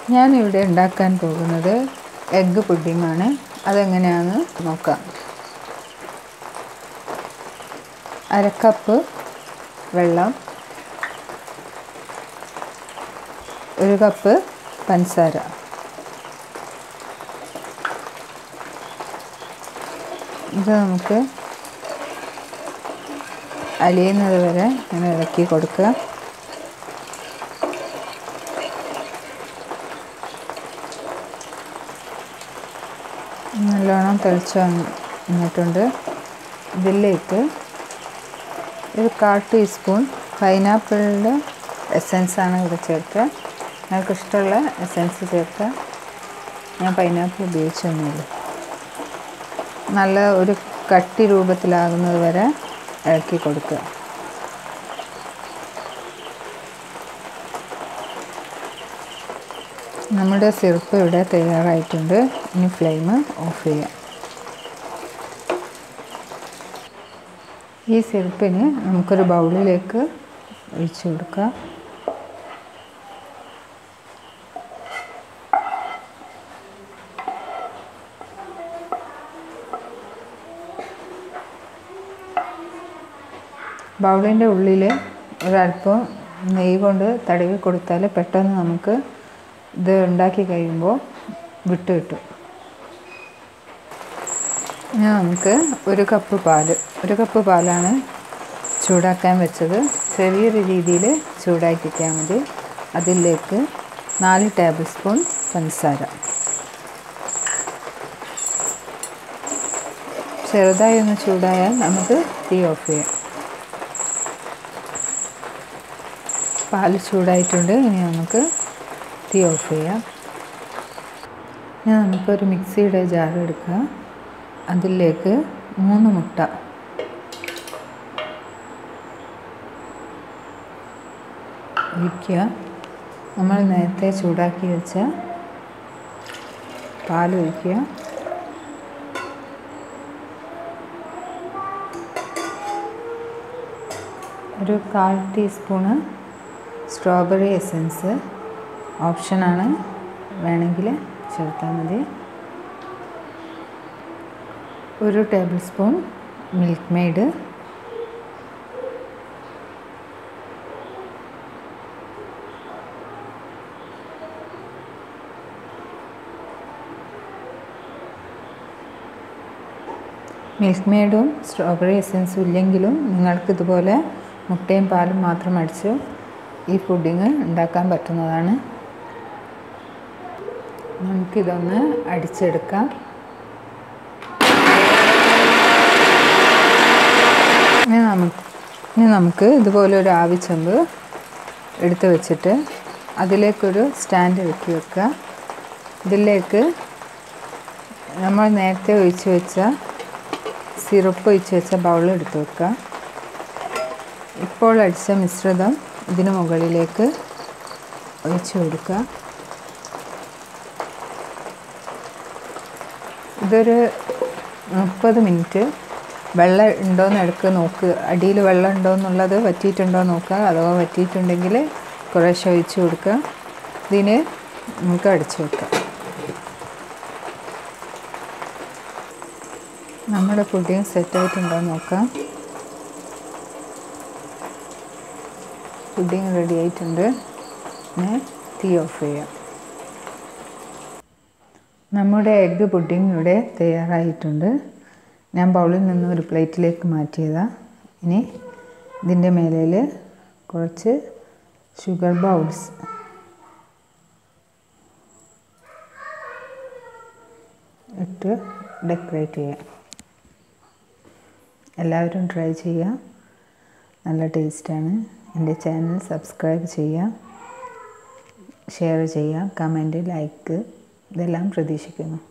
ഞാനിവിടെ ഉണ്ടാക്കാൻ പോകുന്നത് എഗ്ഗ് പുഡിങ്ങാണ് അതെങ്ങനെയാണെന്ന് നോക്കാം അരക്കപ്പ് വെള്ളം ഒരു കപ്പ് പഞ്ചസാര ഇത് നമുക്ക് അലിയുന്നത് വരെ ഇങ്ങനെ ഇളക്കി കൊടുക്കുക നല്ലോണം തിളച്ച് വന്നിട്ടുണ്ട് ഇതിലേക്ക് ഒരു കാൽ ടീസ്പൂൺ പൈനാപ്പിളിൻ്റെ എസൻസാണ് ഇവിടെ ചേർക്കുക നിങ്ങൾക്ക് ഇഷ്ടമുള്ള എസൻസ് ചേർക്കുക ഞാൻ പൈനാപ്പിൾ ഉപയോഗിച്ചൊന്നുമില്ല നല്ല ഒരു കട്ടി രൂപത്തിലാകുന്നത് വരെ ഇളക്കി കൊടുക്കുക നമ്മുടെ സിറപ്പ് ഇവിടെ തയ്യാറായിട്ടുണ്ട് ഇനി ഫ്ലെയിം ഓഫ് ചെയ്യാം ഈ സിറപ്പിന് നമുക്കൊരു ബൗളിലേക്ക് ഒഴിച്ചു കൊടുക്കാം ബൗളിൻ്റെ ഉള്ളിൽ ഒരല്പം നെയ്യ് കൊണ്ട് തടവി കൊടുത്താൽ പെട്ടെന്ന് നമുക്ക് ഇത് ഉണ്ടാക്കി കഴിയുമ്പോൾ വിട്ട് കിട്ടും ഇനി നമുക്ക് ഒരു കപ്പ് പാൽ ഒരു കപ്പ് പാലാണ് ചൂടാക്കാൻ വെച്ചത് ചെറിയൊരു രീതിയിൽ ചൂടാക്കിക്കാൻ മതി അതിലേക്ക് നാല് ടേബിൾ സ്പൂൺ പഞ്ചസാര ചെറുതായി ഒന്ന് ചൂടായാൽ നമുക്ക് തീ ഓഫ് ചെയ്യാം പാൽ ചൂടായിട്ടുണ്ട് ഇനി നമുക്ക് തീ ഓഫ് ചെയ്യാം ഇനി നമുക്കൊരു മിക്സിയുടെ ജാർ എടുക്കുക അതിലേക്ക് മൂന്ന് മുട്ട ഒഴിക്കുക നമ്മൾ നേരത്തെ ചൂടാക്കി വെച്ച പാൽ ഒഴിക്കുക ഒരു കാൽ ടീസ്പൂണ് സ്ട്രോബെറി എസൻസ് ഓപ്ഷനാണ് വേണമെങ്കിൽ ചേർത്താൽ മതി ഒരു ടേബിൾ സ്പൂൺ മിൽക്ക് മെയ്ഡ് മിൽക്ക് മെയ്ഡും സ്ട്രോബെറി എസൻസും ഇല്ലെങ്കിലും നിങ്ങൾക്ക് ഇതുപോലെ മുട്ടയും പാലും മാത്രം അടിച്ച് ഈ പുഡിങ് ഉണ്ടാക്കാൻ പറ്റുന്നതാണ് നമുക്കിതൊന്ന് അടിച്ചെടുക്കാം ഇനി നമുക്ക് ഇനി നമുക്ക് ഇതുപോലെ ഒരു ആവിച്ചെമ്പ് എടുത്ത് വെച്ചിട്ട് അതിലേക്കൊരു സ്റ്റാൻഡ് വെക്കി വെക്കുക ഇതിലേക്ക് നമ്മൾ നേരത്തെ ഒഴിച്ച് വെച്ച സിറപ്പ് ഒഴിച്ച് വെച്ച ബൗൾ എടുത്ത് വെക്കുക ഇപ്പോൾ അടിച്ച മിശ്രിതം ഇതിന് മുകളിലേക്ക് ഒഴിച്ചു കൊടുക്കുക ഇതൊരു മുപ്പത് മിനിറ്റ് വെള്ളം ഉണ്ടോയെന്ന് ഇടയ്ക്ക് നോക്കുക അടിയിൽ വെള്ളം ഉണ്ടോ എന്നുള്ളത് വറ്റിയിട്ടുണ്ടോ നോക്കുക അഥവാ വറ്റിയിട്ടുണ്ടെങ്കിൽ കുറേശ്ശെ ഒഴിച്ച് കൊടുക്കുക ഇതിന് നമുക്ക് അടിച്ചു വെക്കാം നമ്മുടെ പുഡിങ് സെറ്റായിട്ടുണ്ടോ നോക്കാം പുഡിങ് റെഡി ആയിട്ടുണ്ട് പിന്നെ തീ ഓഫ് ചെയ്യാം നമ്മുടെ എഗ്ഗ് പുഡിങ് ഇവിടെ തയ്യാറായിട്ടുണ്ട് ഞാൻ ബൗളിൽ നിന്ന് ഒരു പ്ലേറ്റിലേക്ക് മാറ്റിയതാണ് ഇനി ഇതിൻ്റെ മേലയിൽ കുറച്ച് ഷുഗർ ബൗൾസ് ഇട്ട് ഡെക്കറേറ്റ് ചെയ്യാം എല്ലാവരും ട്രൈ ചെയ്യുക നല്ല ടേസ്റ്റാണ് എൻ്റെ ചാനൽ സബ്സ്ക്രൈബ് ചെയ്യുക ഷെയർ ചെയ്യുക കമൻറ്റ് ലൈക്ക് ഇതെല്ലാം പ്രതീക്ഷിക്കുന്നു